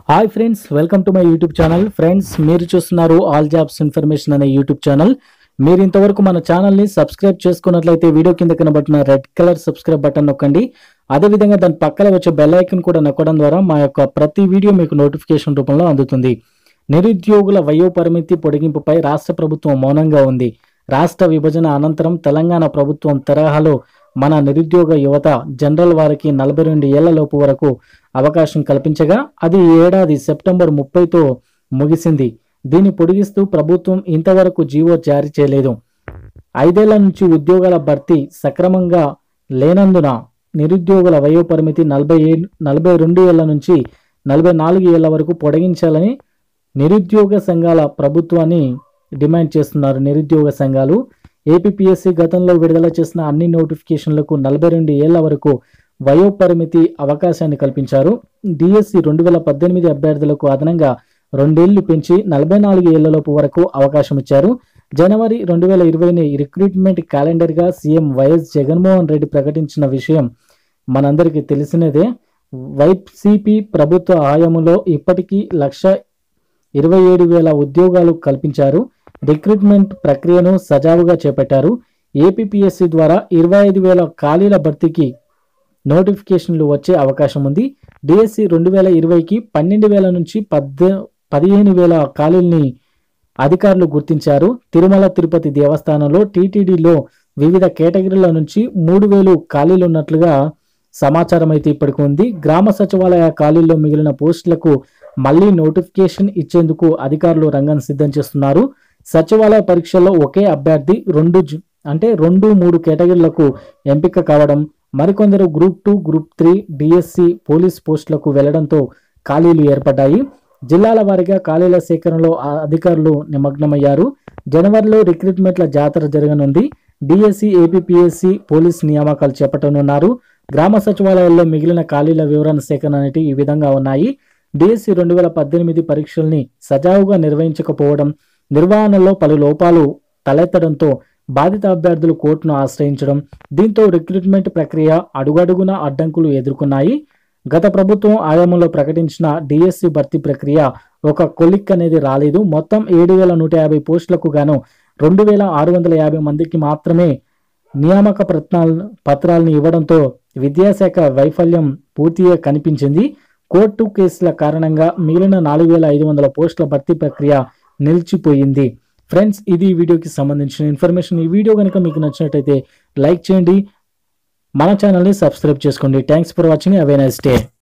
hi friends welcome to my YouTube channel friends మీరు చూస్తున్నారు all jobs information అనే YouTube channel మీరు ఇంతవరకు మన ఛానల్ని సబ్స్క్రైబ్ చేసుకున్నట్లయితే వీడియో కింద కనబడుతున్న రెడ్ కలర్ సబ్స్క్రైబ్ బటన్ నొక్కండి అదేవిధంగా దాని పక్కన వచ్చే బెల్ ఐకన్ కూడా నొక్కడం ద్వారా మా యొక్క ప్రతి వీడియో మీకు నోటిఫికేషన్ రూపంలో అందుతుంది నిరుద్యోగుల వయో పరిమితి పొడిగింపుపై రాష్ట్ర ప్రభుత్వం మౌనంగా ఉంది రాష్ట్ర విభజన అనంతరం తెలంగాణ ప్రభుత్వం తరహాలో మన నిరుద్యోగ యువత జనరల్ వారికి నలభై రెండు ఏళ్ల లోపు వరకు అవకాశం కల్పించగా అది ఈ ఏడాది సెప్టెంబర్ ముప్పైతో ముగిసింది దీన్ని పొడిగిస్తూ ప్రభుత్వం ఇంతవరకు జీవో జారీ చేయలేదు ఐదేళ్ల నుంచి ఉద్యోగాల భర్తీ సక్రమంగా లేనందున నిరుద్యోగుల వయో పరిమితి నలభై ఏ నలభై రెండు ఏళ్ల నుంచి నలభై నాలుగు ఏళ్ల వరకు పొడిగించాలని నిరుద్యోగ సంఘాల ప్రభుత్వాన్ని డిమాండ్ చేస్తున్నారు నిరుద్యోగ సంఘాలు ఏపీపీఎస్సీ గతంలో విడుదల చేసిన అన్ని నోటిఫికేషన్లకు నలభై రెండు ఏళ్ల వరకు వయో పరిమితి అవకాశాన్ని కల్పించారు డిఎస్సి రెండు వేల పద్దెనిమిది అభ్యర్థులకు అదనంగా రెండేళ్లు పెంచి నలభై నాలుగు ఏళ్లలోపు వరకు అవకాశం ఇచ్చారు జనవరి రెండు వేల ఇరవైని రిక్రూట్మెంట్ క్యాలెండర్గా సీఎం వైఎస్ జగన్మోహన్ రెడ్డి ప్రకటించిన విషయం మనందరికీ తెలిసినదే వైసీపీ ప్రభుత్వ హయాంలో ఇప్పటికీ లక్ష ఇరవై ఏడు వేల ఉద్యోగాలు కల్పించారు రిక్రూట్మెంట్ ప్రక్రియను సజావుగా చేపట్టారు ఏపీపీఎస్సీ ద్వారా ఇరవై ఐదు వేల ఖాళీల భర్తీకి నోటిఫికేషన్లు వచ్చే అవకాశం ఉంది డిఎస్సి రెండు వేల ఇరవైకి పన్నెండు వేల నుంచి పద్దె పదిహేను వేల ఖాళీల్ని అధికారులు గుర్తించారు తిరుమల తిరుపతి దేవస్థానంలో టీటీడీలో వివిధ కేటగిరీల నుంచి మూడు వేలు ఖాళీలు ఉన్నట్లుగా సమాచారం అయితే ఇప్పటికి ఉంది గ్రామ సచివాలయ ఖాళీల్లో మిగిలిన పోస్టులకు మళ్ళీ నోటిఫికేషన్ ఇచ్చేందుకు అధికారులు రంగం సిద్ధం చేస్తున్నారు సచివాలయ పరీక్షల్లో ఒకే అభ్యర్థి రెండు జు- అంటే రెండు మూడు కేటగిరీలకు ఎంపిక కావడం మరికొందరు group two group three DSC police పోస్టులకు వెళ్లడంతో ఖాళీలు ఏర్పడ్డాయి జిల్లాల వారీగా ఖాళీల సేకరణలో ఆ అధికారులు నిమగ్నమయ్యారు జనవరిలో రిక్రూట్మెంట్ల జాతర జరగనుంది డిఎస్సి ఏపీపీఎస్సి పోలీస్ నియామకాలు చేపట్టనున్నారు గ్రామ సచివాలయాల్లో మిగిలిన ఖాళీల వివరణ సేకరణ అనేవి ఈ విధంగా ఉన్నాయి డిఎస్సి రెండు వేల పద్దెనిమిది పరీక్షల్ని సజావుగా నిర్వహించకపోవడం నిర్వహణలో పలు లోపాలు తలెత్తడంతో బాధిత అభ్యర్థులు కోర్టును ఆశ్రయించడం దీంతో రిక్రూట్మెంట్ ప్రక్రియ అడుగడుగునా అడ్డంకులు ఎదుర్కొన్నాయి గత ప్రభుత్వం ఆయామంలో ప్రకటించిన డిఎస్సి భర్తీ ప్రక్రియ ఒక కొలిక్ అనేది రాలేదు మొత్తం ఏడు వేల నూట యాభై పోస్టులకు గాను రెండు వేల ఆరు వందల యాభై మందికి మాత్రమే నియామక పత్రాలు పత్రాలను ఇవ్వడంతో విద్యాశాఖ వైఫల్యం పూర్తిగా కనిపించింది కోర్టు కేసుల కారణంగా మిగిలిన నాలుగు వేల ఐదు వందల పోస్టుల భర్తీ ప్రక్రియ నిలిచిపోయింది ఫ్రెండ్స్ ఇది ఈ వీడియోకి సంబంధించిన ఇన్ఫర్మేషన్ ఈ వీడియో కనుక మీకు నచ్చినట్టయితే లైక్ చేయండి మన ఛానల్ని సబ్స్క్రైబ్ చేసుకోండి thanks for watching have a nice day